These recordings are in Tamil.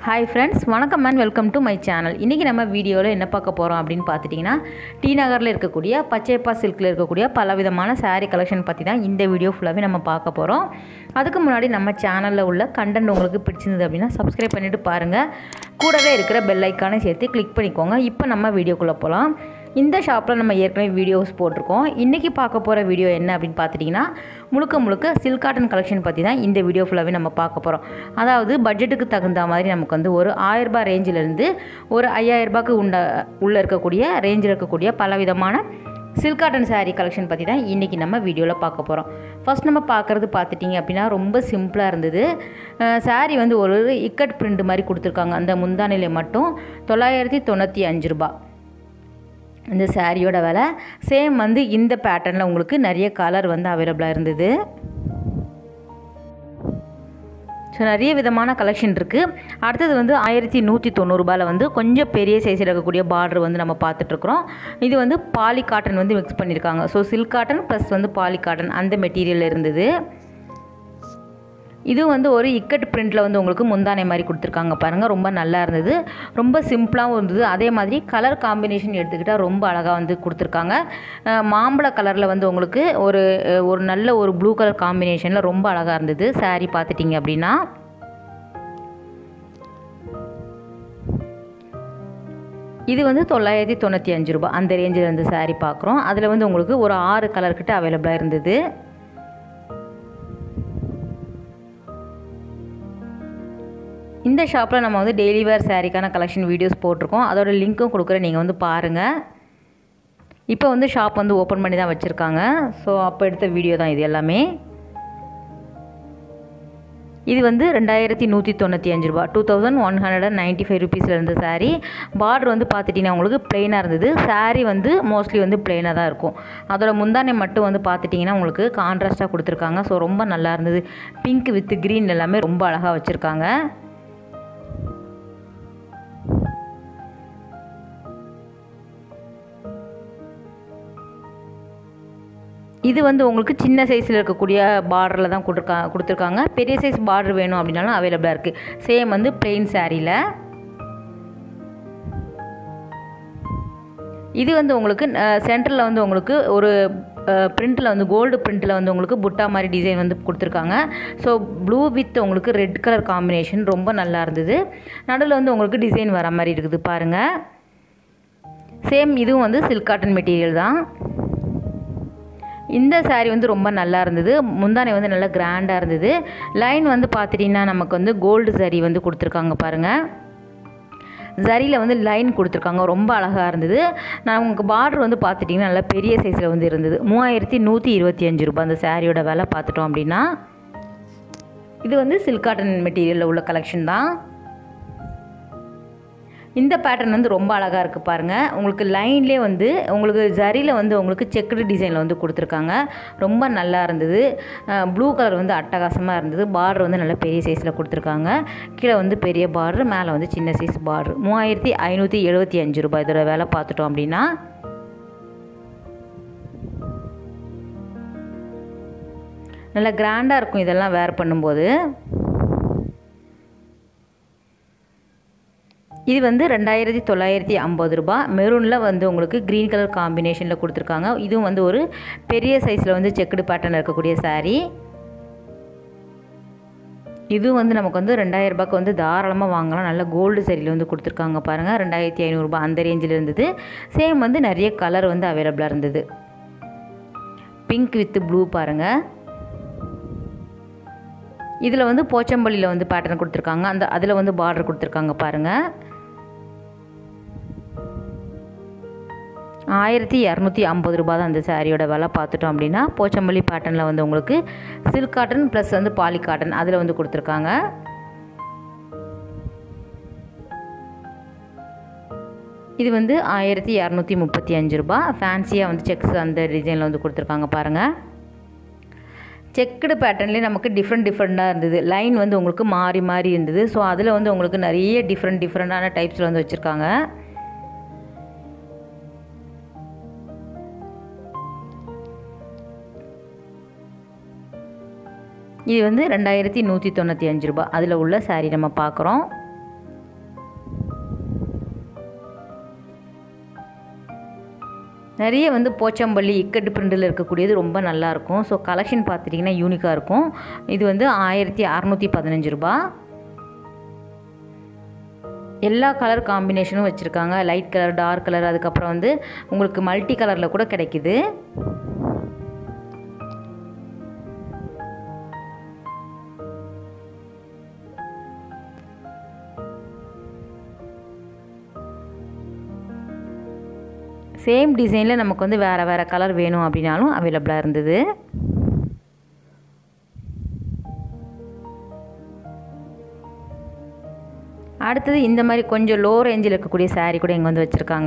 ஹாய் ஃப்ரெண்ட்ஸ் வணக்கம் and welcome to my channel இன்றைக்கி நம்ம வீடியோவில் என்ன பார்க்க போகிறோம் அப்படின்னு பார்த்துட்டிங்கன்னா டி நகரில் இருக்கக்கூடிய பச்சைப்பா சில்கில் இருக்கக்கூடிய பலவிதமான saree கலெக்ஷன் பற்றி தான் இந்த வீடியோ ஃபுல்லாகவே நம்ம பார்க்க போகிறோம் அதுக்கு முன்னாடி நம்ம சேனலில் உள்ள கண்டென்ட் உங்களுக்கு பிடிச்சிருந்தது அப்படின்னா சப்ஸ்கிரைப் பண்ணிவிட்டு பாருங்கள் கூடவே இருக்கிற பெல் ஐக்கானை சேர்த்து கிளிக் பண்ணிக்கோங்க இப்போ நம்ம வீடியோக்குள்ளே போகலாம் இந்த ஷாப்பில் நம்ம ஏற்கனவே வீடியோஸ் போட்டிருக்கோம் இன்றைக்கி பார்க்க போகிற வீடியோ என்ன அப்படின்னு பார்த்துட்டிங்கன்னா முழுக்க முழுக்க சில்க் காட்டன் கலெக்ஷன் பற்றி தான் இந்த வீடியோ ஃபுல்லாகவே நம்ம பார்க்க போகிறோம் அதாவது பட்ஜெட்டுக்கு தகுந்த மாதிரி நமக்கு வந்து ஒரு ஆயிரரூபா ரேஞ்சிலேருந்து ஒரு ஐயாயிரரூபாக்கு உண்ட உள்ளே இருக்கக்கூடிய ரேஞ்சில் இருக்கக்கூடிய பலவிதமான சில்க் காட்டன் saree கலெக்ஷன் பற்றி தான் இன்றைக்கி நம்ம வீடியோவில் பார்க்க போகிறோம் ஃபர்ஸ்ட் நம்ம பார்க்குறது பார்த்துட்டிங்க அப்படின்னா ரொம்ப சிம்பிளாக இருந்தது saree வந்து ஒரு இக்கட் பிரிண்ட் மாதிரி கொடுத்துருக்காங்க அந்த முந்தானிலே மட்டும் தொள்ளாயிரத்தி தொண்ணூற்றி அஞ்சு ரூபா இந்த சாரியோட விலை சேம் வந்து இந்த பேட்டர்னில் உங்களுக்கு நிறைய கலர் வந்து அவைலபிளாக இருந்தது ஸோ நிறைய விதமான கலெக்ஷன் இருக்குது அடுத்தது வந்து ஆயிரத்தி நூற்றி தொண்ணூறுபாயில் வந்து கொஞ்சம் பெரிய சைஸில் இருக்கக்கூடிய பார்டர் வந்து நம்ம பார்த்துட்ருக்குறோம் இது வந்து பாலி காட்டன் வந்து மிக்ஸ் பண்ணியிருக்காங்க ஸோ சில்க் காட்டன் ப்ளஸ் வந்து பாலி காட்டன் அந்த மெட்டீரியல் இருந்தது இது வந்து ஒரு இக்கட் பிரிண்டில் வந்து உங்களுக்கு முந்தானை மாதிரி கொடுத்துருக்காங்க பாருங்கள் ரொம்ப நல்லா இருந்தது ரொம்ப சிம்பிளாகவும் இருந்தது அதே மாதிரி கலர் காம்பினேஷன் எடுத்துக்கிட்டால் ரொம்ப அழகாக வந்து கொடுத்துருக்காங்க அஹ் மாம்பழ கலரில் வந்து உங்களுக்கு ஒரு அஹ் ஒரு நல்ல ஒரு ப்ளூ கலர் காம்பினேஷனில் ரொம்ப அழகாக இருந்தது saree பார்த்துட்டிங்க அப்படின்னா இது வந்து தொள்ளாயிரத்தி தொண்ணூற்றி அஞ்சு ரூபா அந்த ரேஞ்சில் இருந்து saree பார்க்குறோம் அதில் வந்து உங்களுக்கு ஒரு ஆறு கலர் கிட்ட அவைலபிளாக இருந்தது இந்த ஷாப்பில் நம்ம வந்து டெய்லி வேர் சாரீக்கான கலெக்ஷன் வீடியோஸ் போட்டிருக்கோம் அதோட லிங்க்கும் கொடுக்குறேன் நீங்கள் வந்து பாருங்கள் இப்போ வந்து ஷாப் வந்து ஓப்பன் பண்ணி தான் வச்சுருக்காங்க ஸோ அப்போ எடுத்த வீடியோ தான் இது எல்லாமே இது வந்து ரெண்டாயிரத்தி நூற்றி தொண்ணூற்றி அஞ்சு ரூபா two thousand one hundred and ninety five ருபீஸில் இருந்த சாரீ பார்டர் வந்து பார்த்துட்டிங்கன்னா உங்களுக்கு பிளெயினாக இருந்தது saree வந்து மோஸ்ட்லி வந்து பிளெயினாக தான் இருக்கும் அதோட முந்தானை மட்டும் வந்து பார்த்துட்டிங்கன்னா உங்களுக்கு கான்ட்ராஸ்ட்டாக கொடுத்துருக்காங்க ஸோ ரொம்ப நல்லா இருந்தது பிங்க் வித் க்ரீன் எல்லாமே ரொம்ப அழகாக வச்சுருக்காங்க இது வந்து உங்களுக்கு சின்ன சைஸில் இருக்கக்கூடிய பார்டரில் தான் கொடுத்துருக்கா கொடுத்துருக்காங்க பெரிய சைஸ் பார்டர் வேணும் அப்படின்னாலும் அவைலபிளாக இருக்குது சேம் வந்து பிளெயின் சாரியில் இது வந்து உங்களுக்கு சென்டரில் வந்து உங்களுக்கு ஒரு பிரிண்ட்டில் வந்து கோல்டு பிரிண்ட்டில் வந்து உங்களுக்கு புட்டா மாதிரி டிசைன் வந்து கொடுத்துருக்காங்க ஸோ ப்ளூ வித் உங்களுக்கு ரெட் கலர் காம்பினேஷன் ரொம்ப நல்லா இருந்தது நடுவில் வந்து உங்களுக்கு டிசைன் வர மாதிரி இருக்குது பாருங்கள் சேம் இதுவும் வந்து சில்க் காட்டன் மெட்டீரியல் தான் இந்த saree வந்து ரொம்ப நல்லா இருந்தது முந்தானை வந்து நல்லா கிராண்டாக இருந்தது லைன் வந்து பார்த்துட்டிங்கன்னா நமக்கு வந்து கோல்டு சரி வந்து கொடுத்துருக்காங்க பாருங்கள் சரியில் வந்து லைன் கொடுத்துருக்காங்க ரொம்ப அழகாக இருந்தது நான் உங்களுக்கு பார்டர் வந்து பார்த்துட்டிங்கன்னா நல்லா பெரிய சைஸில் வந்து இருந்தது மூவாயிரத்தி நூற்றி இருபத்தி அஞ்சு ரூபாய் அந்த சாரியோட விலை பார்த்துட்டோம் அப்படின்னா இது வந்து சில்க் காட்டன் மெட்டீரியலில் உள்ள கலெக்ஷன் தான் இந்த பேட்டர்ன் வந்து ரொம்ப அழகாக இருக்குது பாருங்கள் உங்களுக்கு லைன்லேயே வந்து உங்களுக்கு ஜரியில் வந்து உங்களுக்கு செக்குடு டிசைனில் வந்து கொடுத்துருக்காங்க ரொம்ப நல்லா இருந்தது ப்ளூ கலர் வந்து அட்டகாசமாக இருந்தது பார்டர் வந்து நல்ல பெரிய சைஸில் கொடுத்துருக்காங்க கீழே வந்து பெரிய பார்டர் மேலே வந்து சின்ன சைஸ் பார்டர் மூவாயிரத்தி ஐநூற்றி எழுபத்தி அஞ்சு ரூபாய் இதோட விலை பார்த்துட்டோம் அப்படின்னா நல்லா கிராண்டாக இருக்கும் இதெல்லாம் வேர் பண்ணும்போது இது வந்து ரெண்டாயிரத்தி தொள்ளாயிரத்தி ஐம்பது ரூபா மெரூனில் வந்து உங்களுக்கு க்ரீன் கலர் காம்பினேஷனில் கொடுத்துருக்காங்க இதுவும் வந்து ஒரு பெரிய சைஸில் வந்து செக்குடு பேட்டர்னில் இருக்கக்கூடிய saree இதுவும் வந்து நமக்கு வந்து ரெண்டாயிரம் ரூபாய்க்கு வந்து தாராளமாக வாங்கலாம் நல்ல கோல்டு சரியில் வந்து கொடுத்துருக்காங்க பாருங்கள் ரெண்டாயிரத்தி ஐநூறுரூபா அந்த ரேஞ்சில் இருந்தது சேம் வந்து நிறைய கலர் வந்து அவைலபிளாக இருந்தது பிங்க் வித் ப்ளூ பாருங்கள் இதில் வந்து போச்சம்பள்ளியில் வந்து பேட்டர்ன் கொடுத்துருக்காங்க அந்த அதில் வந்து பார்டர் கொடுத்துருக்காங்க பாருங்கள் ஆயிரத்தி இரநூத்தி ஐம்பது ரூபா தான் அந்த சாரியோட விலை பார்த்துட்டோம் அப்படின்னா போச்சம்பள்ளி பேட்டர்னில் வந்து உங்களுக்கு சில்க் காட்டன் ப்ளஸ் வந்து பாலி காட்டன் அதில் வந்து கொடுத்துருக்காங்க இது வந்து ஆயிரத்தி இரநூத்தி முப்பத்தி அஞ்சு ரூபா ஃபேன்சியாக வந்து செக்ஸ் அந்த டிசைனில் வந்து கொடுத்துருக்காங்க பாருங்கள் செக்குடு பேட்டர்ன்லேயே நமக்கு டிஃப்ரெண்ட் டிஃப்ரெண்ட்டாக இருந்தது லைன் வந்து உங்களுக்கு மாறி மாறி இருந்தது ஸோ அதில் வந்து உங்களுக்கு நிறைய டிஃப்ரெண்ட் டிஃப்ரெண்ட்டான டைப்ஸில் வந்து வச்சுருக்காங்க இது வந்து ரெண்டாயிரத்தி நூற்றி தொண்ணூற்றி அஞ்சு ரூபாய் அதில் உள்ள saree நம்ம பார்க்குறோம் நிறைய வந்து போச்சம்பள்ளி இக்கட்டு பிரிண்டில் இருக்கக்கூடியது ரொம்ப நல்லாயிருக்கும் ஸோ கலெக்ஷன் பார்த்துட்டிங்கன்னா யூனிக்காக இருக்கும் இது வந்து ஆயிரத்தி அறநூற்றி பதினஞ்சு ரூபா எல்லா கலர் காம்பினேஷனும் வச்சுருக்காங்க லைட் கலர் டார்க் கலர் அதுக்கப்புறம் வந்து உங்களுக்கு மல்டி கலரில் கூட கிடைக்குது சேம் டிசைனில் நமக்கு வந்து வேறு வேறு கலர் வேணும் அப்படின்னாலும் அவைலபிளாக இருந்தது அடுத்தது இந்த மாதிரி கொஞ்சம் லோ ரேஞ்சில் இருக்கக்கூடிய சாரீ கூட இங்கே வந்து வச்சுருக்காங்க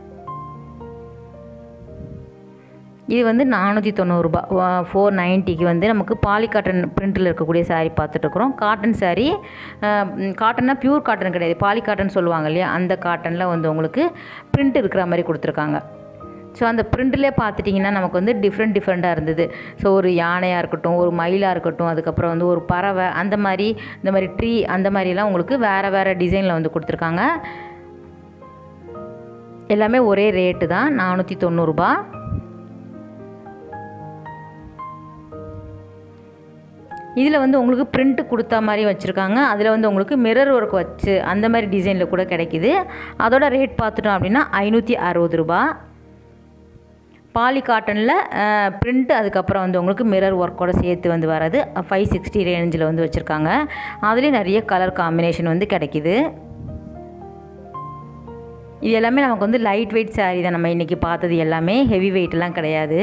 இது வந்து நானூற்றி தொண்ணூறுரூபா ஃபோர் நைன்ட்டிக்கு வந்து நமக்கு பாலி காட்டன் பிரிண்டில் இருக்கக்கூடிய சாரீ பார்த்துட்ருக்குறோம் காட்டன் சாரீ காட்டன்னா பியூர் காட்டன் கிடையாது பாலி காட்டன் சொல்லுவாங்க இல்லையா அந்த காட்டனில் வந்து உங்களுக்கு பிரிண்ட் இருக்கிற மாதிரி கொடுத்துருக்காங்க ஸோ அந்த பிரிண்ட்லேயே பார்த்துட்டிங்கன்னா நமக்கு வந்து டிஃப்ரெண்ட் டிஃப்ரெண்ட்டாக இருந்தது ஸோ ஒரு யானையாக இருக்கட்டும் ஒரு மயிலாக இருக்கட்டும் அதுக்கப்புறம் வந்து ஒரு பறவை அந்த மாதிரி இந்த மாதிரி ட்ரீ அந்த மாதிரிலாம் உங்களுக்கு வேறு வேறு டிசைனில் வந்து கொடுத்துருக்காங்க எல்லாமே ஒரே ரேட்டு தான் நானூற்றி தொண்ணூறுபா இதில் வந்து உங்களுக்கு பிரிண்ட்டு கொடுத்தா மாதிரி வச்சுருக்காங்க அதில் வந்து உங்களுக்கு மிரர் ஒர்க் வச்சு அந்த மாதிரி டிசைனில் கூட கிடைக்கிது அதோட ரேட் பார்த்துட்டோம் அப்படின்னா ஐநூற்றி அறுபது ரூபா பாலி காட்டனில் பிரிண்ட் அதுக்கப்புறம் வந்து உங்களுக்கு மிரர் ஒர்க்கோட சேர்த்து வந்து வர்றது ஃபைவ் சிக்ஸ்டி ரேஞ்சில் வந்து வச்சுருக்காங்க அதுலேயும் நிறைய கலர் காம்பினேஷன் வந்து கிடைக்கிது இது எல்லாமே நமக்கு வந்து லைட் வெயிட் சாரீ தான் நம்ம இன்றைக்கி பார்த்தது எல்லாமே ஹெவி வெயிட்லாம் கிடையாது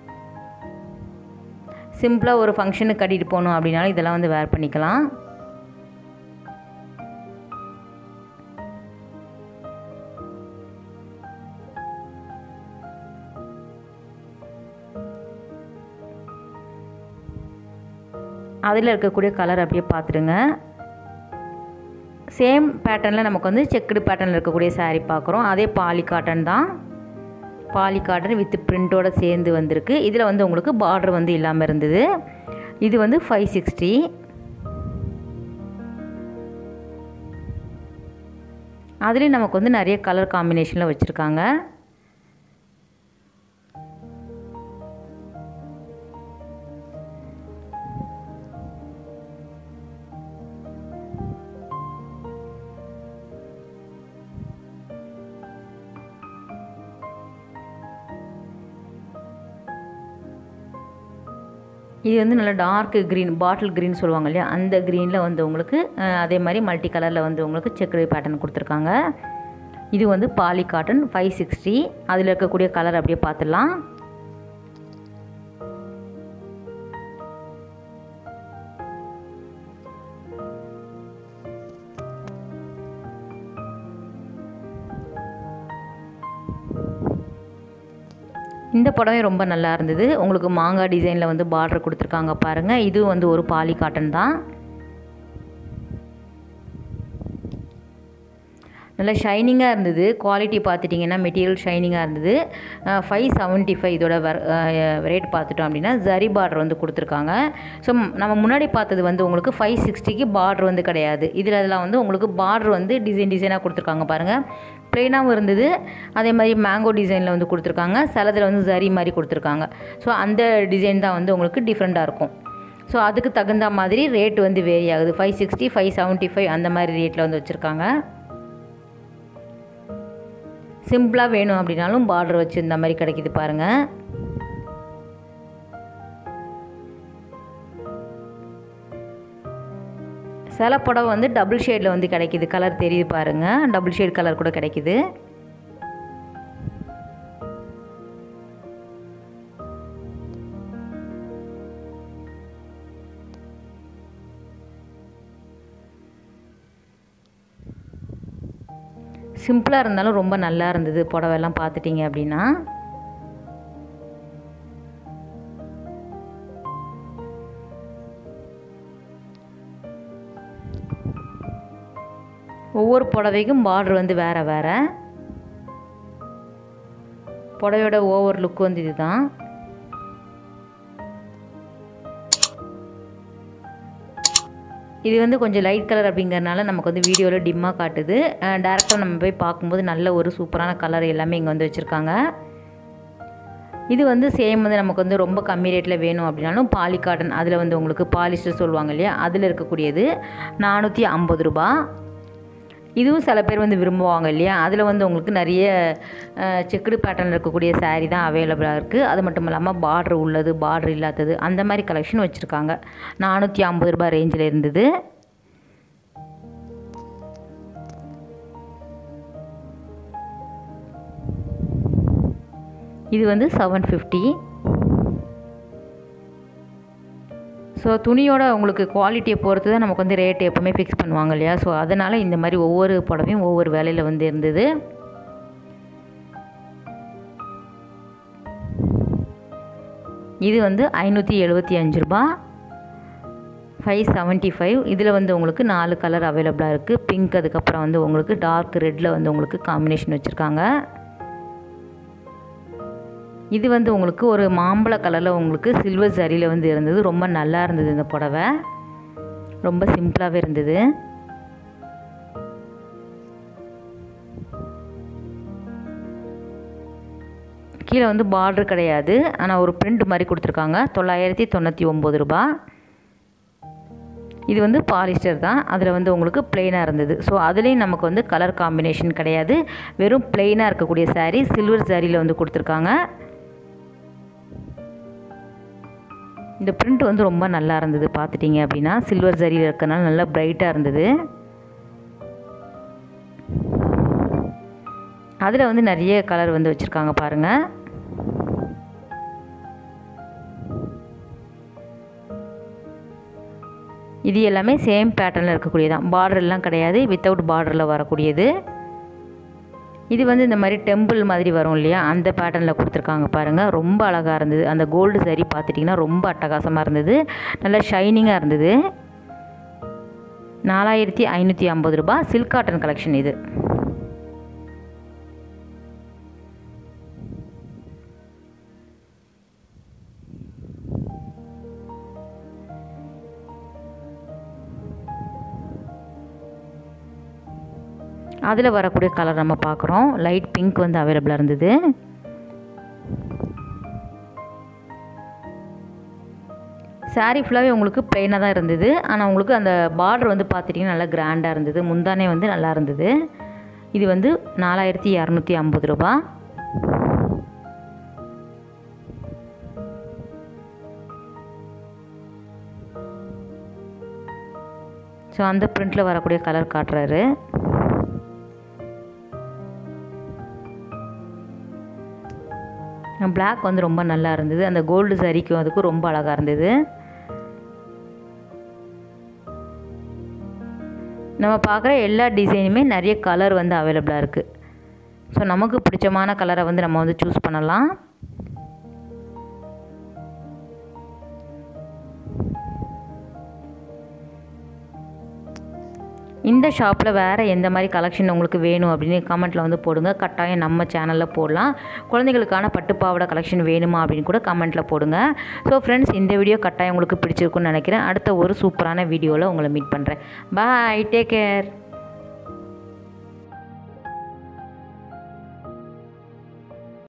சிம்பிளாக ஒரு ஃபங்க்ஷனுக்கு கட்டிட்டு போகணும் அப்படின்னாலும் இதெல்லாம் வந்து வேர் பண்ணிக்கலாம் அதில் இருக்கக்கூடிய கலர் அப்படியே பார்த்துடுங்க சேம் பேட்டர்னில் நமக்கு வந்து செக்குடு பேட்டர்னில் இருக்கக்கூடிய சாரீ பார்க்குறோம் அதே பாலி காட்டன் தான் பாலி காட்டன் வித் பிரிண்ட்டோட சேர்ந்து வந்திருக்கு இதில் வந்து உங்களுக்கு பார்டர் வந்து இல்லாமல் இருந்தது இது வந்து ஃபைவ் சிக்ஸ்டி அதுலேயும் நமக்கு வந்து நிறைய கலர் காம்பினேஷனில் வச்சுருக்காங்க இது வந்து நல்லா டார்க் க்ரீன் பாட்டில் க்ரீன் சொல்லுவாங்க இல்லையா அந்த க்ரீனில் வந்து உங்களுக்கு அதே மாதிரி மல்டி கலரில் வந்து உங்களுக்கு செக்குடு பேட்டர்ன் கொடுத்துருக்காங்க இது வந்து பாலி காட்டன் ஃபைவ் சிக்ஸ்டி அதில் இருக்கக்கூடிய கலர் அப்படியே பார்த்துடலாம் இந்த புடவை ரொம்ப நல்லா இருந்தது உங்களுக்கு மாங்காய் டிசைனில் வந்து பார்டர் கொடுத்துருக்காங்க பாருங்கள் இது வந்து ஒரு பாலி காட்டன் தான் நல்லா ஷைனிங்காக இருந்தது குவாலிட்டி பார்த்துட்டிங்கன்னா மெட்டீரியல் ஷைனிங்காக இருந்தது ஃபைவ் செவன்ட்டி ஃபைவ் இதோட ரேட் பார்த்துட்டோம் அப்படின்னா ஜரி பார்டர் வந்து கொடுத்துருக்காங்க ஸோ நம்ம முன்னாடி பார்த்தது வந்து உங்களுக்கு ஃபைவ் சிக்ஸ்டிக்கு பார்டர் வந்து கிடையாது இதில் அதெல்லாம் வந்து உங்களுக்கு பார்டர் வந்து டிசைன் டிசைனாக கொடுத்துருக்காங்க பாருங்கள் ப்ளெயினாகவும் இருந்தது அதே மாதிரி மேங்கோ டிசைனில் வந்து கொடுத்துருக்காங்க சிலதில் வந்து ஜரி மாதிரி கொடுத்துருக்காங்க ஸோ அந்த டிசைன் தான் வந்து உங்களுக்கு டிஃப்ரெண்ட்டாக இருக்கும் ஸோ அதுக்கு தகுந்த மாதிரி ரேட் வந்து வேரி ஆகுது five sixty five seventy five அந்த மாதிரி ரேட்டில் வந்து வச்சுருக்காங்க சிம்பிளாக வேணும் அப்படின்னாலும் பார்டர் வச்சு இந்த மாதிரி கிடைக்கிது பாருங்கள் சில புடவை வந்து டபுள் ஷேடில் வந்து கிடைக்கிது கலர் தெரியுது பாருங்கள் டபுள் ஷேட் கலர் கூட கிடைக்கிது சிம்பிளாக இருந்தாலும் ரொம்ப நல்லா இருந்தது புடவெல்லாம் பார்த்துட்டிங்க அப்படின்னா ஒவ்வொரு புடவைக்கும் பார்டர் வந்து வேறு வேறு புடவையோட ஓவர் லுக் வந்து இதுதான் இது வந்து கொஞ்சம் லைட் கலர் அப்படிங்கிறனால நமக்கு வந்து வீடியோவில் டிம்மாக காட்டுது டேரெக்டாக நம்ம போய் பார்க்கும்போது நல்ல ஒரு சூப்பரான கலர் எல்லாமே இங்கே வந்து வச்சுருக்காங்க இது வந்து சேம் வந்து நமக்கு வந்து ரொம்ப கம்மி ரேட்டில் வேணும் அப்படின்னாலும் பாலி காட்டன் அதில் வந்து உங்களுக்கு பாலிஸ்டர் சொல்லுவாங்க இல்லையா அதில் இருக்கக்கூடியது நானூற்றி ஐம்பது ரூபா இதுவும் சில பேர் வந்து விரும்புவாங்க இல்லையா அதில் வந்து உங்களுக்கு நிறைய செக்குடு பேட்டர்னில் இருக்கக்கூடிய saree தான் அவைலபிளாக இருக்குது அது மட்டும் இல்லாமல் பார்டர் உள்ளது பார்டர் இல்லாதது அந்த மாதிரி கலெக்ஷன் வச்சுருக்காங்க நானூற்றி ஐம்பது ரூபாய் ரேஞ்சில் இருந்தது இது வந்து செவன் ஃபிஃப்டி ஸோ துணியோட உங்களுக்கு குவாலிட்டியை பொறுத்து தான் நமக்கு வந்து ரேட் எப்போவுமே ஃபிக்ஸ் பண்ணுவாங்க இல்லையா ஸோ அதனால் இந்த மாதிரி ஒவ்வொரு புடவையும் ஒவ்வொரு வேலையில் வந்து இருந்தது இது வந்து ஐநூற்றி எழுபத்தி அஞ்சு ரூபா ஃபைவ் செவன்ட்டி ஃபைவ் இதில் வந்து உங்களுக்கு நாலு கலர் அவைலபிளாக இருக்குது பிங்க் அதுக்கப்புறம் வந்து உங்களுக்கு டார்க் ரெட்டில் வந்து உங்களுக்கு காம்பினேஷன் வச்சுருக்காங்க இது வந்து உங்களுக்கு ஒரு மாம்பழ கலரில் உங்களுக்கு சில்வர் சரியில் வந்து இருந்தது ரொம்ப நல்லா இருந்தது இந்த புடவை ரொம்ப சிம்பிளாகவே இருந்தது கீழே வந்து பார்டர் கிடையாது ஆனால் ஒரு பிரிண்ட் மாதிரி கொடுத்துருக்காங்க தொள்ளாயிரத்தி தொண்ணூற்றி ஒம்பது ரூபா இது வந்து பாலிஸ்டர் தான் அதில் வந்து உங்களுக்கு பிளெயினாக இருந்தது ஸோ அதுலேயும் நமக்கு வந்து கலர் காம்பினேஷன் கிடையாது வெறும் பிளெயினாக இருக்கக்கூடிய saree சில்வர் சாரியில் வந்து கொடுத்துருக்காங்க இந்த பிரிண்ட் வந்து ரொம்ப நல்லா இருந்தது பார்த்துட்டிங்க அப்படின்னா சில்வர் சரியில் இருக்கனால நல்லா பிரைட்டாக இருந்தது அதில் வந்து நிறைய கலர் வந்து வச்சுருக்காங்க பாருங்கள் இது எல்லாமே சேம் பேட்டர்னில் இருக்கக்கூடியதான் பார்டர்லாம் கிடையாது வித்தவுட் பார்டரில் வரக்கூடியது இது வந்து இந்த மாதிரி டெம்பிள் மாதிரி வரும் இல்லையா அந்த பேட்டர்னில் கொடுத்துருக்காங்க பாருங்கள் ரொம்ப அழகாக இருந்தது அந்த கோல்டு சரி பார்த்துட்டிங்கன்னா ரொம்ப அட்டகாசமாக இருந்தது நல்லா ஷைனிங்காக இருந்தது நாலாயிரத்தி ஐநூற்றி ஐம்பது ரூபாய் சில்க் காட்டன் கலெக்ஷன் இது அதில் வரக்கூடிய கலர் நம்ம பார்க்குறோம் லைட் பிங்க் வந்து அவைலபிளாக இருந்தது சாரீ ஃபுல்லாகவே உங்களுக்கு ப்ளைனாக தான் இருந்தது ஆனால் உங்களுக்கு அந்த பார்டர் வந்து பார்த்துட்டிங்கன்னா நல்லா கிராண்டாக இருந்தது முந்தானே வந்து நல்லா இருந்தது இது வந்து நாலாயிரத்தி இரநூத்தி ஐம்பது ரூபா ஸோ அந்த பிரிண்டில் வரக்கூடிய கலர் காட்டுறாரு பிளாக் வந்து ரொம்ப நல்லா இருந்தது அந்த கோல்டு சரிக்கும் அதுக்கும் ரொம்ப அழகாக இருந்தது நம்ம பார்க்குற எல்லா டிசைனுமே நிறைய கலர் வந்து அவைலபிளாக இருக்குது ஸோ நமக்கு பிடிச்சமான கலரை வந்து நம்ம வந்து சூஸ் பண்ணலாம் இந்த ஷாப்பில் வேறு எந்த மாதிரி கலெக்ஷன் உங்களுக்கு வேணும் அப்படின்னு கமெண்ட்டில் வந்து போடுங்க கட்டாயம் நம்ம சேனலில் போடலாம் குழந்தைகளுக்கான பட்டுப்பாவடை கலெக்ஷன் வேணுமா அப்படின்னு கூட கமெண்ட்டில் போடுங்க ஸோ ஃப்ரெண்ட்ஸ் இந்த வீடியோ கட்டாயம் உங்களுக்கு பிடிச்சிருக்குன்னு நினைக்கிறேன் அடுத்த ஒரு சூப்பரான வீடியோவில் உங்களை மீட் பண்ணுறேன் பாய் டேக் கேர்